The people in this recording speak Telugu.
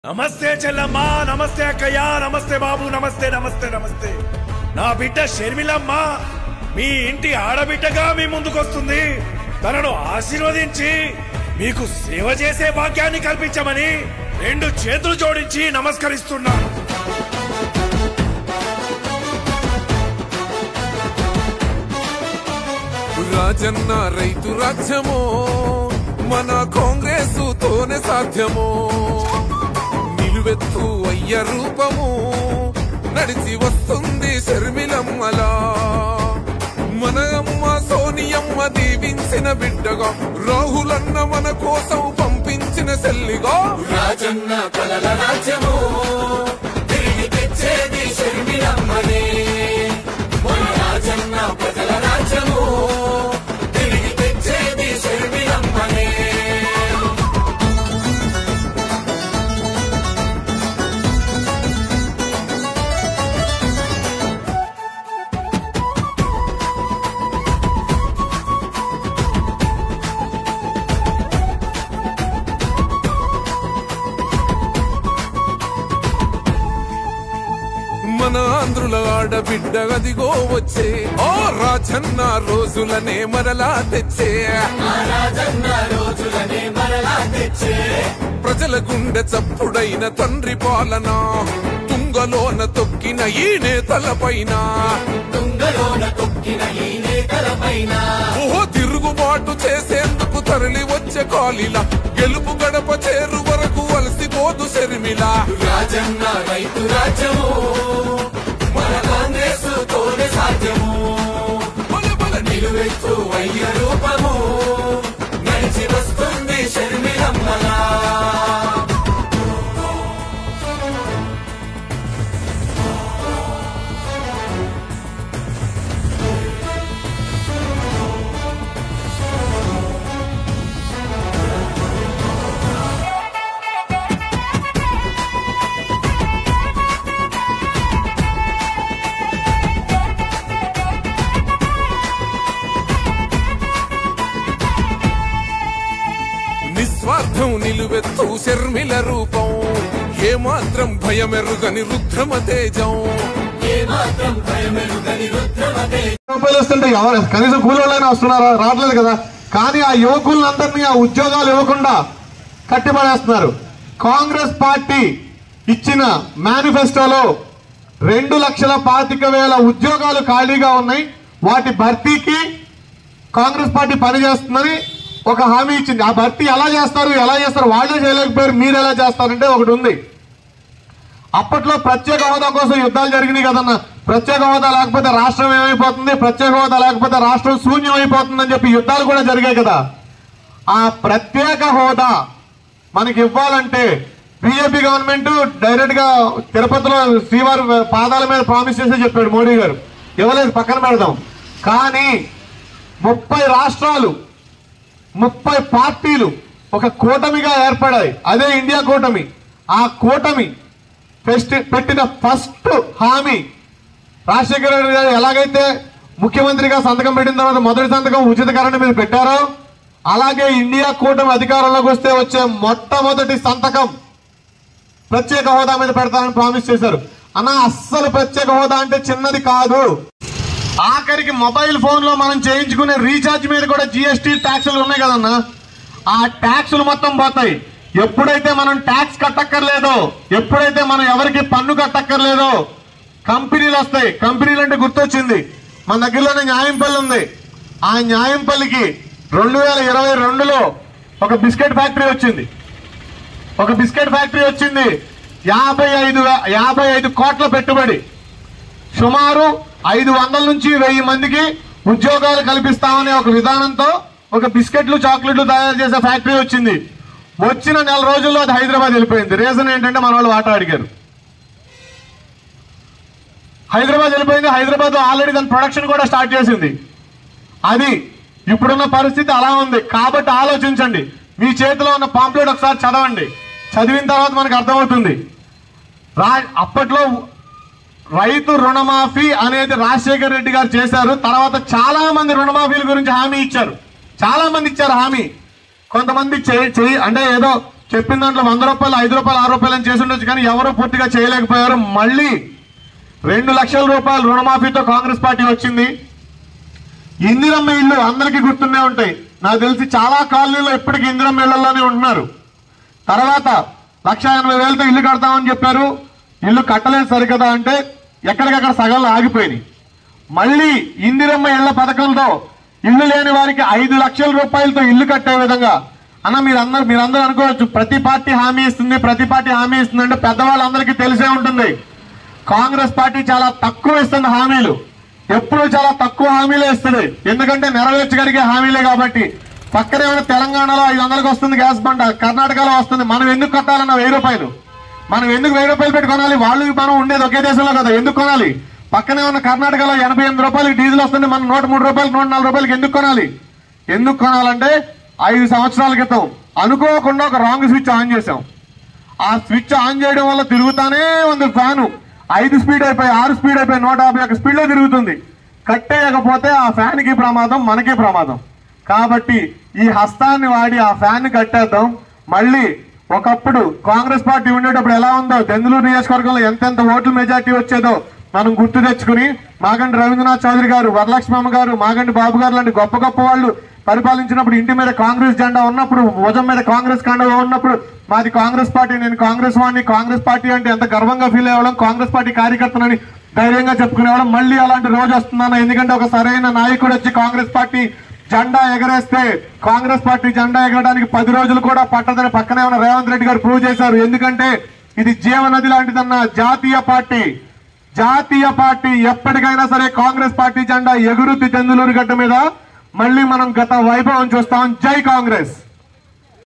నమస్తే చెల్లమ్మా నమస్తే అక్కయ్య నమస్తే బాబు నమస్తే నమస్తే నమస్తే నా బిడ్డ షర్మిలమ్మ మీ ఇంటి ఆడబిడ్డగా మీ ముందుకొస్తుంది తనను ఆశీర్వదించి మీకు సేవ చేసే భాగ్యాన్ని కల్పించమని రెండు చేతులు జోడించి నమస్కరిస్తున్నా రాజన్న రైతు రాజ్యము మన కాంగ్రెస్ తోనే సాధ్యము నిలువెత్తు అయ్య రూపము నడిచి వస్తుంది శర్మిలమ్మలా మన అమ్మ సోనియమ్మ దీవించిన బిడ్డగా రాహులన్న మన కోసం పంపించిన సెల్లిగా రాజన్న కలల రాజ్యము తిరిగి తెచ్చేది షర్మిలమ్మనే మన రాజన్న ప్రజల రాజ్యము తిరిగి తెచ్చేది షర్మిలమ్మనే మన ఆంధ్రుల ఆడబిడ్డ గదిగో వచ్చే ఓ రాజన్న రోజులనే మరలా తెచ్చే ఆ రాజన్న రోజులనే మరలా తెచ్చే ప్రజల గుండె చప్పుడైన తండ్రి పాలన తుంగలోన తొక్కిన ఈ నేతలపైన తుంగలోన తొక్కిన ఈ నేతల పైన ఓహో తిరుగుబాటు చేసేందుకు తరలి వచ్చే కాలిలా గెలుపు గడప చేరు వరకు అలసిపోదు శర్మిలా రాజన్న రైతు రాజ్యము మన కాంగ్రెస్ తోనే సాధ్యము బల బల నిలువెత్తు అయ్య రూపము నడిచి వస్తుంది షర్మిలమ్మలా నిస్వార్థం నిలువెత్తు శర్మిల రూపం ఏమాత్రం భయమెరుగని రుద్రమ తేజం ఏమాత్రం భయమెరుగని రుద్రమతే రూపాయలు వస్తుంటే ఎవరు కనీసం కూలీళ్ళైనా వస్తున్నారా రావట్లేదు కదా కానీ ఆ యువకులందరినీ ఆ ఉద్యోగాలు ఇవ్వకుండా కట్టిపడేస్తున్నారు కాంగ్రెస్ పార్టీ ఇచ్చిన మేనిఫెస్టోలో రెండు లక్షల పాతిక వేల ఉద్యోగాలు ఖాళీగా ఉన్నాయి వాటి భర్తీకి కాంగ్రెస్ పార్టీ పనిచేస్తుందని ఒక హామీ ఇచ్చింది ఆ భర్తీ ఎలా చేస్తారు ఎలా చేస్తారు వాళ్ళే చేయలేకపోయారు మీరు ఎలా చేస్తారంటే ఒకటి ఉంది అప్పట్లో ప్రత్యేక హోదా కోసం యుద్ధాలు జరిగినాయి కదన్న ప్రత్యేక హోదా లేకపోతే రాష్ట్రం ఏమైపోతుంది ప్రత్యేక హోదా లేకపోతే రాష్ట్రం శూన్యం అయిపోతుందని చెప్పి యుద్ధాలు కూడా జరిగాయి కదా ఆ ప్రత్యేక హోదా మనకి ఇవ్వాలంటే బీజేపీ గవర్నమెంట్ డైరెక్ట్ గా తిరుపతిలో శ్రీవారి పాదాల మీద ప్రామిస్ చేసి చెప్పాడు మోడీ గారు ఇవ్వలేదు పక్కన పెడదాం కానీ ముప్పై రాష్ట్రాలు ముప్పై పార్టీలు ఒక కూటమిగా ఏర్పడాయి అదే ఇండియా కూటమి ఆ కూటమి ఫెస్ట్ పెట్టిన ఫస్ట్ హామీ రాజశేఖర రెడ్డి గారు ఎలాగైతే ముఖ్యమంత్రిగా సంతకం పెట్టిన తర్వాత మొదటి సంతకం ఉచిత కరెంట్ మీద పెట్టారో అలాగే ఇండియా కూటమి అధికారంలోకి వస్తే వచ్చే మొట్టమొదటి సంతకం ప్రత్యేక హోదా మీద పెడతానని ప్రామిస్ చేశారు అన్న అస్సలు ప్రత్యేక హోదా అంటే చిన్నది కాదు ఆఖరికి మొబైల్ ఫోన్ లో మనం చేయించుకునే రీఛార్జ్ మీద కూడా జిఎస్టీ ట్యాక్సులు ఉన్నాయి కదన్నా ఆ ట్యాక్సులు మొత్తం పోతాయి ఎప్పుడైతే మనం ట్యాక్స్ కట్టక్కర్లేదో ఎప్పుడైతే మనం ఎవరికి పన్ను కట్టక్కర్లేదో కంపెనీలు వస్తాయి కంపెనీలు అంటే గుర్తొచ్చింది మన దగ్గరలోనే న్యాయంపల్లి ఉంది ఆ న్యాయంపల్లికి రెండు వేల ఇరవై రెండులో ఒక బిస్కెట్ ఫ్యాక్టరీ వచ్చింది ఒక బిస్కెట్ ఫ్యాక్టరీ వచ్చింది యాభై ఐదు వే- యాభై ఐదు కోట్ల పెట్టుబడి సుమారు ఐదు వందల నుంచి వెయ్యి మందికి ఉద్యోగాలు కల్పిస్తామనే ఒక విధానంతో ఒక బిస్కెట్లు చాక్లెట్లు తయారు చేసే ఫ్యాక్టరీ వచ్చింది వచ్చిన నెల రోజుల్లో అది హైదరాబాద్ వెళ్ళిపోయింది రీజన్ ఏంటంటే మన వాళ్ళు వాటా అడిగారు హైదరాబాద్ వెళ్ళిపోయింది హైదరాబాద్ ఆల్రెడీ దాని ప్రొడక్షన్ కూడా స్టార్ట్ చేసింది అది ఇప్పుడున్న పరిస్థితి అలా ఉంది కాబట్టి ఆలోచించండి మీ చేతిలో ఉన్న పాంప్లెట్ ఒకసారి చదవండి చదివిన తర్వాత మనకు అర్థమవుతుంది రా అప్పట్లో రైతు రుణమాఫీ అనేది రాజశేఖర రెడ్డి గారు చేశారు తర్వాత చాలా మంది రుణమాఫీల గురించి హామీ ఇచ్చారు చాలా మంది ఇచ్చారు హామీ కొంతమంది చేయి చేయి అంటే ఏదో చెప్పిన దాంట్లో వంద రూపాయలు ఐదు రూపాయలు ఆరు రూపాయలు అని చేసి ఉండొచ్చు కానీ ఎవరు పూర్తిగా చేయలేకపోయారు మళ్ళీ రెండు లక్షల రూపాయలు రుణమాఫీతో కాంగ్రెస్ పార్టీ వచ్చింది ఇందిరమ్మ ఇల్లు అందరికీ గుర్తునే ఉంటాయి నాకు తెలిసి చాలా కాలనీలో ఇప్పటికీ ఇందిరమ్మ ఇళ్లలోనే ఉంటున్నారు తర్వాత లక్ష ఎనభై వేలతో ఇల్లు కడతామని చెప్పారు ఇల్లు కట్టలేదు సరికదా అంటే ఎక్కడికక్కడ సగంలో ఆగిపోయినాయి మళ్ళీ ఇందిరమ్మ ఇళ్ల పథకంతో ఇల్లు లేని వారికి ఐదు లక్షల రూపాయలతో ఇల్లు కట్టే విధంగా అన్న మీరందరూ మీరందరూ అనుకోవచ్చు ప్రతి పార్టీ హామీ ఇస్తుంది ప్రతి పార్టీ హామీ ఇస్తుంది అంటే పెద్దవాళ్ళందరికీ తెలిసే ఉంటుంది కాంగ్రెస్ పార్టీ చాలా తక్కువ ఇస్తుంది హామీలు ఎప్పుడు చాలా తక్కువ హామీలే ఇస్తుంది ఎందుకంటే నెరవేర్చగలిగే హామీలే కాబట్టి పక్కనే ఉన్న తెలంగాణలో ఐదు వందలకు వస్తుంది గ్యాస్ బండ కర్ణాటకలో వస్తుంది మనం ఎందుకు కట్టాలన్న వెయ్యి రూపాయలు మనం ఎందుకు వెయ్యి రూపాయలు పెట్టి కొనాలి వాళ్ళు మనం ఉండేది ఒకే దేశంలో కదా ఎందుకు కొనాలి పక్కనే ఉన్న కర్ణాటకలో ఎనభై ఎనిమిది రూపాయలకి డీజిల్ వస్తుంది మనం నూట మూడు రూపాయలు నూట నాలుగు రూపాయలకి ఎందుకు కొనాలి ఎందుకు కొనాలంటే ఐదు సంవత్సరాల క్రితం అనుకోకుండా ఒక రాంగ్ స్విచ్ ఆన్ చేసాం ఆ స్విచ్ ఆన్ చేయడం వల్ల తిరుగుతానే ఉంది ఫ్యాను ఐదు స్పీడ్ అయిపోయి ఆరు స్పీడ్ అయిపోయి నూట యాభై ఒక స్పీడ్ లో తిరుగుతుంది కట్టేయకపోతే ఆ ఫ్యాన్ కి ప్రమాదం మనకి ప్రమాదం కాబట్టి ఈ హస్తాన్ని వాడి ఆ ఫ్యాన్ కట్టేద్దాం మళ్ళీ ఒకప్పుడు కాంగ్రెస్ పార్టీ ఉండేటప్పుడు ఎలా ఉందో దెందులూరు నియోజకవర్గంలో ఎంతెంత ఓట్ల మెజార్టీ వచ్చేదో మనం గుర్తు తెచ్చుకుని మాగంటి రవీంద్రనాథ్ చౌదరి గారు వరలక్ష్మమ్మ గారు మాగంటి బాబు గారు లాంటి గొప్ప గొప్ప వాళ్ళు పరిపాలించినప్పుడు ఇంటి మీద కాంగ్రెస్ జెండా ఉన్నప్పుడు భుజం మీద కాంగ్రెస్ కండవ ఉన్నప్పుడు మాది కాంగ్రెస్ పార్టీ నేను కాంగ్రెస్ వాడిని కాంగ్రెస్ పార్టీ అంటే ఎంత గర్వంగా ఫీల్ అవ్వడం కాంగ్రెస్ పార్టీ కార్యకర్తనని ధైర్యంగా చెప్పుకునేవాళ్ళం మళ్ళీ అలాంటి రోజు వస్తుందన్న ఎందుకంటే ఒక సరైన నాయకుడు వచ్చి కాంగ్రెస్ పార్టీ జెండా ఎగరేస్తే కాంగ్రెస్ పార్టీ జెండా ఎగరడానికి పది రోజులు కూడా పట్టదని పక్కనే ఉన్న రేవంత్ రెడ్డి గారు ప్రూవ్ చేశారు ఎందుకంటే ఇది జీవనది లాంటిదన్న జాతీయ పార్టీ జాతీయ పార్టీ ఎప్పటికైనా సరే కాంగ్రెస్ పార్టీ జెండా ఎగురుద్ది తెందులూరు గడ్డ మీద మళ్ళీ మనం గత వైభవం చూస్తాం జై కాంగ్రెస్